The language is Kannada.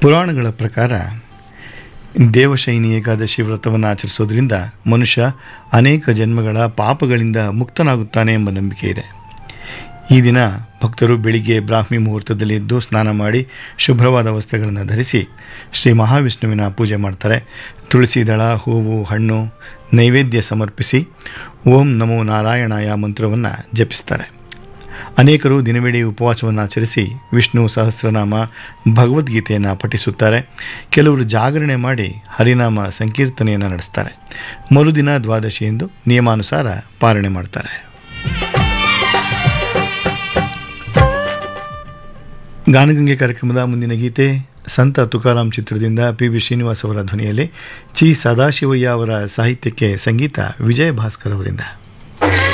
ಪುರಾಣಗಳ ಪ್ರಕಾರ ದೇವಶೈನಿ ಏಕಾದಶಿ ವ್ರತವನ್ನು ಆಚರಿಸೋದ್ರಿಂದ ಮನುಷ್ಯ ಅನೇಕ ಜನ್ಮಗಳ ಪಾಪಗಳಿಂದ ಮುಕ್ತನಾಗುತ್ತಾನೆ ಎಂಬ ನಂಬಿಕೆ ಇದೆ ಈ ದಿನ ಭಕ್ತರು ಬೆಳಿಗ್ಗೆ ಬ್ರಾಹ್ಮಿ ಮುಹೂರ್ತದಲ್ಲಿ ಎದ್ದು ಸ್ನಾನ ಮಾಡಿ ಶುಭ್ರವಾದ ವಸ್ತ್ರಗಳನ್ನು ಧರಿಸಿ ಶ್ರೀ ಮಹಾವಿಷ್ಣುವಿನ ಪೂಜೆ ಮಾಡ್ತಾರೆ ತುಳಸಿ ದಳ ಹೂವು ಹಣ್ಣು ನೈವೇದ್ಯ ಸಮರ್ಪಿಸಿ ಓಂ ನಮೋ ನಾರಾಯಣಾಯ ಮಂತ್ರವನ್ನು ಜಪಿಸ್ತಾರೆ ಅನೇಕರು ದಿನವಿಡೀ ಉಪವಾಸವನ್ನು ಆಚರಿಸಿ ವಿಷ್ಣು ಸಹಸ್ರನಾಮ ಭಗವದ್ಗೀತೆಯನ್ನು ಪಠಿಸುತ್ತಾರೆ ಕೆಲವರು ಜಾಗರಣೆ ಮಾಡಿ ಹರಿನಾಮ ಸಂಕೀರ್ತನೆಯನ್ನು ನಡೆಸ್ತಾರೆ ಮರುದಿನ ದ್ವಾದಶಿ ಎಂದು ನಿಯಮಾನುಸಾರ ಪಾಲನೆ ಮಾಡ್ತಾರೆ ಗಾನಗಂಗೆ ಕಾರ್ಯಕ್ರಮದ ಮುಂದಿನ ಗೀತೆ ಸಂತ ತುಕಾರಾಮ್ ಚಿತ್ರದಿಂದ ಪಿ ವಿ ಶ್ರೀನಿವಾಸ್ ಅವರ ಧ್ವನಿಯಲ್ಲಿ ಚಿ ಸದಾಶಿವಯ್ಯ ಅವರ ಸಾಹಿತ್ಯಕ್ಕೆ ಸಂಗೀತ ವಿಜಯ ಭಾಸ್ಕರ್ ಅವರಿಂದ